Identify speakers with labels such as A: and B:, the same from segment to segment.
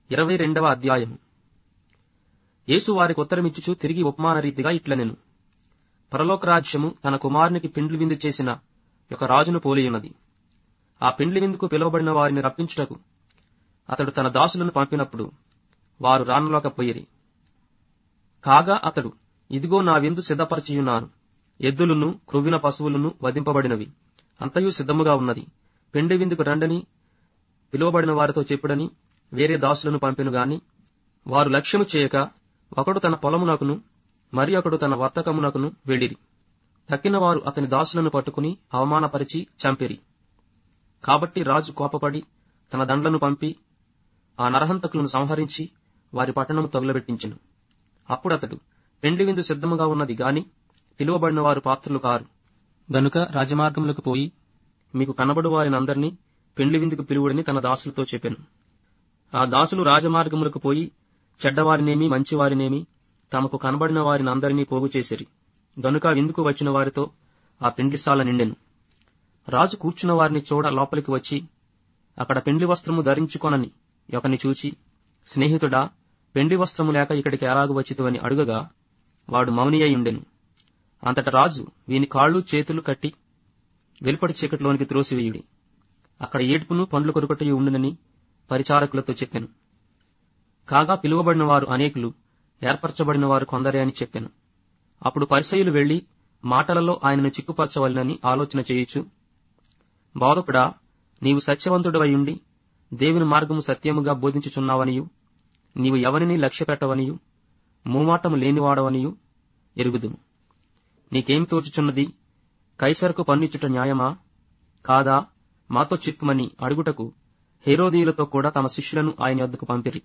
A: ఇరవై రెండవ అధ్యాయము యేసు వారికి ఉత్తరమిచ్చుచు తిరిగి ఉపమాన రీతిగా ఇట్లనెను పరలోక రాజ్యము తన కుమారునికి పిండ్లి విందు చేసిన ఒక రాజును పోలియున్నది ఆ పిండ్లి విందుకు పిలువబడిన వారిని రప్పించుటకు అతడు తన దాసులను పంపినప్పుడు వారు రానలోకపోయిరి కాగా అతడు ఇదిగో నా విందు సిద్ధపరచియున్నాను ఎద్దులను క్రొవ్విన పశువులను వధింపబడినవి అంతయు సిద్ధముగా ఉన్నది పెండి విందుకు రండని పిలువబడిన వారితో చెప్పుడని వేరే దాసులను పంపెను గాని వారు లక్ష్యము చేయక ఒకడు తన పొలమునకును మరి ఒకడు తన వర్తకమునకును వెళ్ళిరి తక్కిన వారు అతని దాసులను పట్టుకుని అవమానపరిచి చంపిరి కాబట్టి రాజు కోపపడి తన దండ్లను పంపి ఆ నరహంతకులను సంహరించి వారి పట్టణము తగులబెట్టించెను అప్పుడు అతడు పెండ్లి విందు సిద్ధముగా ఉన్నది గాని పిలువబడిన వారు పాత్రులు కారు గనుక రాజమార్గములకు పోయి మీకు కనబడు వారినందరినీ పెండ్లి విందుకు పిలువుడని తన దాసులతో చెప్పాను ఆ దాసులు రాజమార్గములకు పోయి చెడ్డవారినేమి మంచివారినేమి తమకు కనబడిన వారిని అందరినీ పోగు చేసిరి గనుక విందుకు వచ్చిన వారితో ఆ పెండ్లిసాల నిండెను రాజు కూర్చున్న వారిని చూడ లోపలికి వచ్చి అక్కడ పెండ్లి వస్త్రము ధరించుకొనని ఒకని చూచి స్నేహితుడా పెండి వస్త్రము లేక ఇక్కడికి ఎలాగు వచ్చితువని అడుగగా వాడు మౌని అయి ఉండెను అంతట రాజు వీని కాళ్ళు చేతులు కట్టి వెలుపటి చీకటిలోనికి త్రోసివేయుడి అక్కడ ఏడుపును పండ్లు కొరుకటి ఉండునని పరిచారకులతో చెప్పాను కాగా పిలువబడిన వారు అనేకులు ఏర్పరచబడిన వారు కొందరే అని చెప్పాను అప్పుడు పరిసయులు వెళ్లి మాటలలో ఆయనను చిక్కుపరచవలనని ఆలోచన చేయుచు బోధకుడా నీవు సత్యవంతుడవయుండి దేవుని మార్గము సత్యముగా బోధించుచున్నావనియు నీవు ఎవరిని లక్ష్య పెట్టవనియు మూమాటము లేనివాడవనియు ఎరుగుదుము నీకేం తోచుచున్నది కైసరకు పన్నిచ్చుట న్యాయమా కాదా మాతో చెప్పుమని అడుగుటకు హేరోదీయులతో కూడా తమ శిష్యులను ఆయన వద్దకు పంపిరి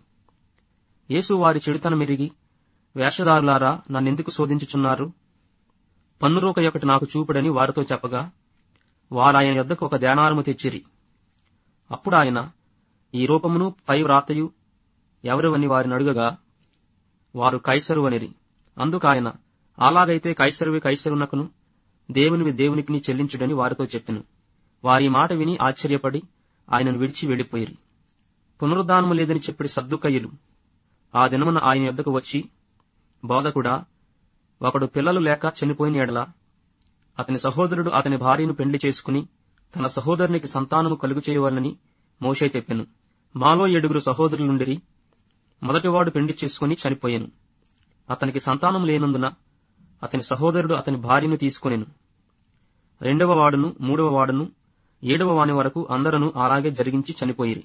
A: యేసు వారి చెడుతనమెరిగి వేషధారులారా నన్నెందుకు శోధించుచున్నారు పన్నురూక ఒకటి నాకు చూపుడని వారితో చెప్పగా వారాయన యొద్దకు ఒక ధ్యానారము తెచ్చిరి అప్పుడు ఆయన ఈ రూపమును పై వ్రాతయు ఎవరివని వారిని అడుగగా వారు కైసరు అనిరి అందుకాయన అలాగైతే కైసరువి కైసరునకును దేవునివి దేవునికిని చెల్లించుడని వారితో చెప్పెను వారి మాట విని ఆశ్చర్యపడి ఆయనను విడిచి వెళ్లిపోయిరి పునరుద్ధానము లేదని చెప్పిడి సద్దుకయ్యులు ఆ దినమున ఆయన యొద్దకు వచ్చి బోధకుడా ఒకడు పిల్లలు లేక చనిపోయిన ఎడల అతని సహోదరుడు అతని భార్యను పెండ్లి చేసుకుని తన సహోదరునికి సంతానము కలుగు చేయవలనని మోషే చెప్పెను మాలో ఏడుగురు సహోదరులుండిరి మొదటివాడు పెండి చేసుకుని చనిపోయాను అతనికి సంతానం లేనందున అతని సహోదరుడు అతని భార్యను తీసుకొనెను రెండవ వాడును మూడవ వాడును ఏడవ వాని వరకు అందరూ అలాగే జరిగించి చనిపోయిరి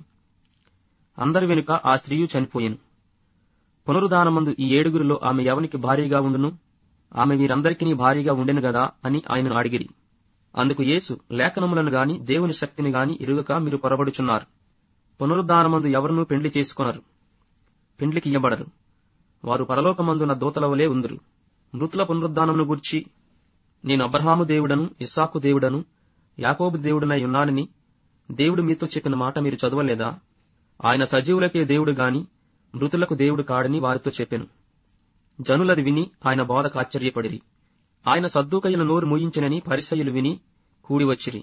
A: అందరి వెనుక ఆ స్త్రీయు చనిపోయెను పునరుదానమందు ఈ ఏడుగురిలో ఆమె ఎవనికి భారీగా ఉండును ఆమె వీరందరికీ భారీగా ఉండెను గదా అని ఆయనను అడిగిరి అందుకు యేసు లేఖనములను గాని దేవుని శక్తిని గాని ఇరుగక మీరు పొరబడుచున్నారు పునరుద్ధానమందు ఎవరునూ పెండ్లి చేసుకొనరు పెండ్లికి ఇయ్యబడరు వారు పరలోకమందున దూతల వలె ఉందురు మృతుల పునరుద్ధానమును గూర్చి నేను అబ్రహాము దేవుడను ఇస్సాకు దేవుడను యాకోబు దేవుడనై ఉన్నానని దేవుడు మీతో చెప్పిన మాట మీరు చదవలేదా ఆయన సజీవులకే దేవుడు గాని మృతులకు దేవుడు కాడని వారితో చెప్పెను జనులది విని ఆయన బోధకు ఆశ్చర్యపడిరి ఆయన సద్దుకయ్యల నోరు మూయించినని పరిసయ్యులు విని కూడి వచ్చిరి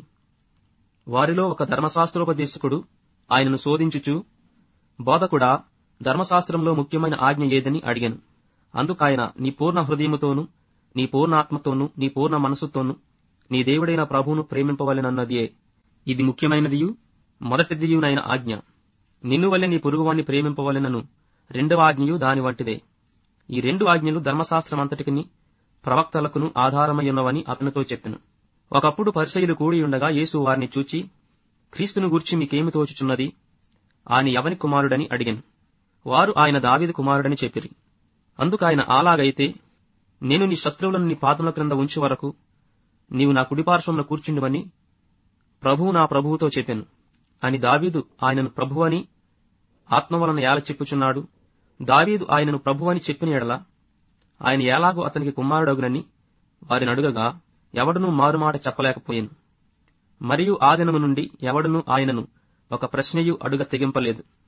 A: వారిలో ఒక ధర్మశాస్త్రోపదేశకుడు ఆయనను శోధించుచు బోధకుడా ధర్మశాస్త్రంలో ముఖ్యమైన ఆజ్ఞ ఏదని అడిగాను అందుకాయన నీ పూర్ణ హృదయముతోను నీ పూర్ణ ఆత్మతోను నీ పూర్ణ మనసుతోను నీ దేవుడైన ప్రభువును ప్రేమింపవలెనన్నదియే ఇది ముఖ్యమైనదియు మొదటిదియునైన ఆజ్ఞ నిన్ను వల్లే నీ పొరుగువాణ్ణి ప్రేమింపవలెనను రెండవ ఆజ్ఞయు దాని వంటిదే ఈ రెండు ఆజ్ఞలు ధర్మశాస్త్రమంతటికిని ప్రవక్తలకును ఆధారమయ్యున్నవని అతనితో చెప్పెను ఒకప్పుడు పరిసయులు కూడి ఉండగా యేసు వారిని చూచి క్రీస్తును గూర్చి మీకేమి తోచుచున్నది ఆయన ఎవని కుమారుడని అడిగాను వారు ఆయన దావీదు కుమారుడని చెప్పిరి అందుకాయన అలాగైతే నేను నీ శత్రువులను నీ పాదముల క్రింద ఉంచు వరకు నీవు నా కుడిపార్శ్వంలో కూర్చుండువని ప్రభువు నా ప్రభువుతో చెప్పాను అని దావీదు ఆయనను ప్రభువని ఆత్మ వలన ఏల చెప్పుచున్నాడు దావీదు ఆయనను ప్రభువని చెప్పిన ఎడల ఆయన ఎలాగో అతనికి కుమారుడగునని వారిని అడుగగా ఎవడునూ మారుమాట చెప్పలేకపోయాను మరియు ఆ దినము నుండి ఎవడునూ ఆయనను ఒక ప్రశ్నయు అడుగ తెగింపలేదు